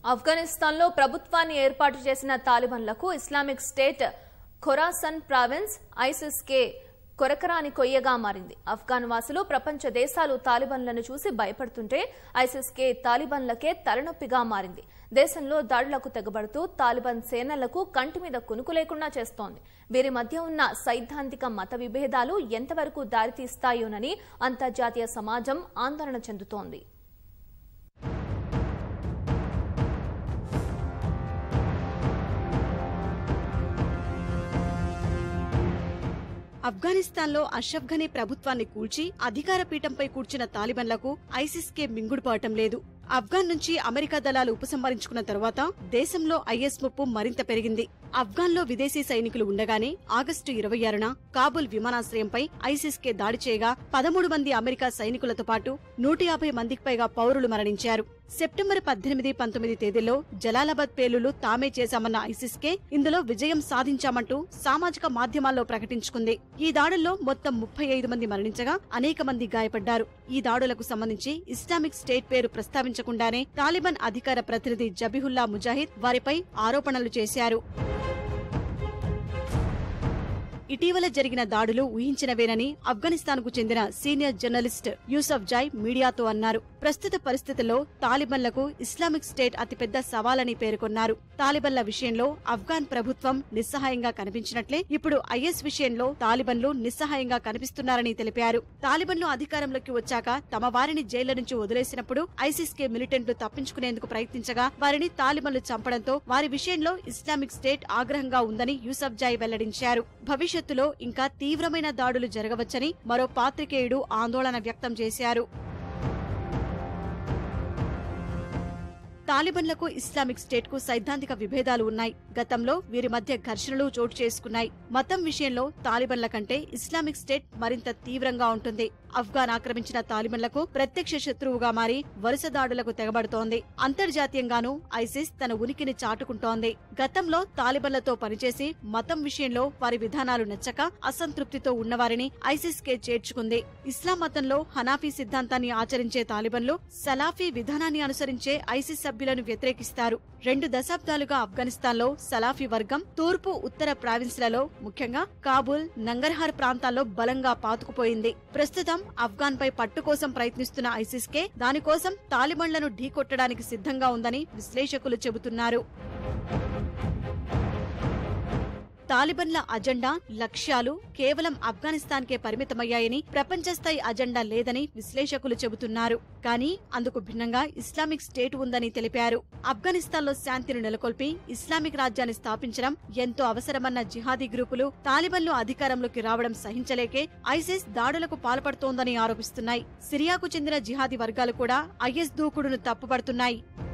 ఆఫ్ఘనిస్తాన్లో ప్రభుత్వాన్ని ఏర్పాటు చేసిన తాలిబాన్లకు Islamic state Khorasan province ISIS K కొరకరాని కొయ్యగా మారింది ఆఫ్ఘాన్ వాసులు ప్రపంచ దేశాలు తాలిబాన్లను చూసి భయపడుతుంటే ఐసిస్ కే తాలిబాన్లకే తలనొప్పిగా మారింది దేశంలో దాడులకు తెగబడుతూ తాలిబాన్ సేనలకు కంటి మీద కునుకు లేకుండా చేస్తోంది వీరి మధ్య ఉన్న సైద్ధాంతిక మత విభేదాలు ఎంతవరకు దారితీస్తాయోనని అంతర్జాతీయ సమాజం ఆందోళన చెందుతోంది ఆఫ్ఘనిస్తాన్లో అష్రఫ్ ఘనీ ప్రభుత్వాన్ని కూల్చి అధికార పీఠంపై కూర్చున్న తాలిబన్లకు ఐసిస్ కే మింగుడుపడటం లేదు ఆఫ్ఘాన్ నుంచి అమెరికా దళాలు ఉపసంహరించుకున్న తర్వాత దేశంలో ఐఎస్ ముప్పు మరింత పెరిగింది ఆఫ్ఘాన్లో విదేశీ సైనికులు ఉండగానే ఆగస్టు ఇరవై ఆరున కాబుల్ విమానాశ్రయంపై ఐసిస్ కే దాడి చేయగా పదమూడు మంది అమెరికా సైనికులతో పాటు నూట యాభై మందికి పైగా పౌరులు మరణించారు సెప్టెంబర్ పద్దెనిమిది పంతొమ్మిది తేదీల్లో జలాలాబాద్ పేలుళ్లు తామే చేశామన్న ఐసిస్ కే ఇందులో విజయం సాధించామంటూ సామాజిక మాధ్యమాల్లో ప్రకటించుకుంది ఈ దాడుల్లో మొత్తం ముప్పై ఐదు మంది మరణించగా అనేక మంది గాయపడ్డారు ఈ దాడులకు సంబంధించి ఇస్లామిక్ స్టేట్ పేరు ప్రస్తావించకుండానే తాలిబాన్ అధికార ప్రతినిధి జబిహుల్లా ముజాహిద్ వారిపై ఆరోపణలు చేశారు ఇటీవల జరిగిన దాడులు ఊహించినవేనని ఆఫ్ఘనిస్తాన్కు చెందిన సీనియర్ జర్నలిస్ట్ యూసఫ్ జాయ్ మీడియాతో అన్నారు ప్రస్తుత పరిస్థితుల్లో తాలిబన్లకు ఇస్లామిక్ స్టేట్ అతిపెద్ద సవాలని పేర్కొన్నారు తాలిబన్ల విషయంలో ఆఫ్ఘాన్ ప్రభుత్వం నిస్సహాయంగా కనిపించినట్లే ఇప్పుడు ఐఎస్ విషయంలో తాలిబన్లు నిస్సహాయంగా కనిపిస్తున్నారని తెలిపారు తాలిబన్లు అధికారంలోకి వచ్చాక తమ వారిని జైళ్ల నుంచి వదిలేసినప్పుడు ఐసిస్ కే మిలిటెంట్లు తప్పించుకునేందుకు ప్రయత్నించగా వారిని తాలిబన్లు చంపడంతో వారి విషయంలో ఇస్లామిక్ స్టేట్ ఆగ్రహంగా ఉందని యూసఫ్ జాయ్ వెల్లడించారు భవిష్యత్తులో ఇంకా తీవ్రమైన దాడులు జరగవచ్చని మరో పాత్రికేయుడు ఆందోళన వ్యక్తం చేశారు తాలిబన్లకు ఇస్లామిక్ స్టేట్ కు సైద్ధాంతిక విభేదాలు ఉన్నాయి గతంలో వీరి మధ్య ఘర్షణలు చోటు చేసుకున్నాయి మతం విషయంలో తాలిబన్ల కంటే ఇస్లామిక్ స్టేట్ మరింత తీవ్రంగా ఉంటుంది ఆఫ్ఘాన్ ఆక్రమించిన తాలిబన్లకు ప్రత్యక్ష శత్రువుగా మారి వరుస దాడులకు తెగబడుతోంది అంతర్జాతీయంగానూ ఐసిస్ తన ఉనికిని చాటుకుంటోంది గతంలో తాలిబన్లతో పనిచేసి మతం విషయంలో వారి విధానాలు నచ్చక అసంతృప్తితో ఉన్నవారిని ఐసిస్ కే చేర్చుకుంది ఇస్లాం మతంలో హనాఫీ సిద్ధాంతాన్ని ఆచరించే తాలిబన్లు సలాఫీ విధానాన్ని అనుసరించే ఐసిస్ సభ్యులను వ్యతిరేకిస్తారు రెండు దశాబ్దాలుగా ఆఫ్ఘనిస్తాన్లో సలాఫీ వర్గం తూర్పు ఉత్తర ప్రావిన్స్లలో ముఖ్యంగా కాబూల్ నంగర్హార్ ప్రాంతాల్లో బలంగా పాతుకుపోయింది ప్రస్తుతం ఆఫ్ఘాన్ పై పట్టు కోసం ప్రయత్నిస్తున్న ఐసిస్ కే దానికోసం తాలిబన్లను ఢీకొట్టడానికి సిద్ధంగా ఉందని విశ్లేషకులు చెబుతున్నారు తాలిబన్ల అజెండా లక్ష్యాలు కేవలం ఆఫ్ఘనిస్తాన్కే పరిమితమయ్యాయని ప్రపంచ స్థాయి అజెండా లేదని విశ్లేషకులు చెబుతున్నారు కానీ అందుకు భిన్నంగా ఇస్లామిక్ స్టేట్ ఉందని తెలిపారు ఆఫ్ఘనిస్తాన్లో శాంతిని నెలకొల్పి ఇస్లామిక్ రాజ్యాన్ని స్థాపించడం ఎంతో అవసరమన్న జిహాదీ గ్రూపులు తాలిబన్లు అధికారంలోకి రావడం సహించలేకే ఐసిస్ దాడులకు పాల్పడుతోందని ఆరోపిస్తున్నాయి సిరియాకు చెందిన జిహాదీ వర్గాలు కూడా ఐఎస్ దూకుడును తప్పుపడుతున్నాయి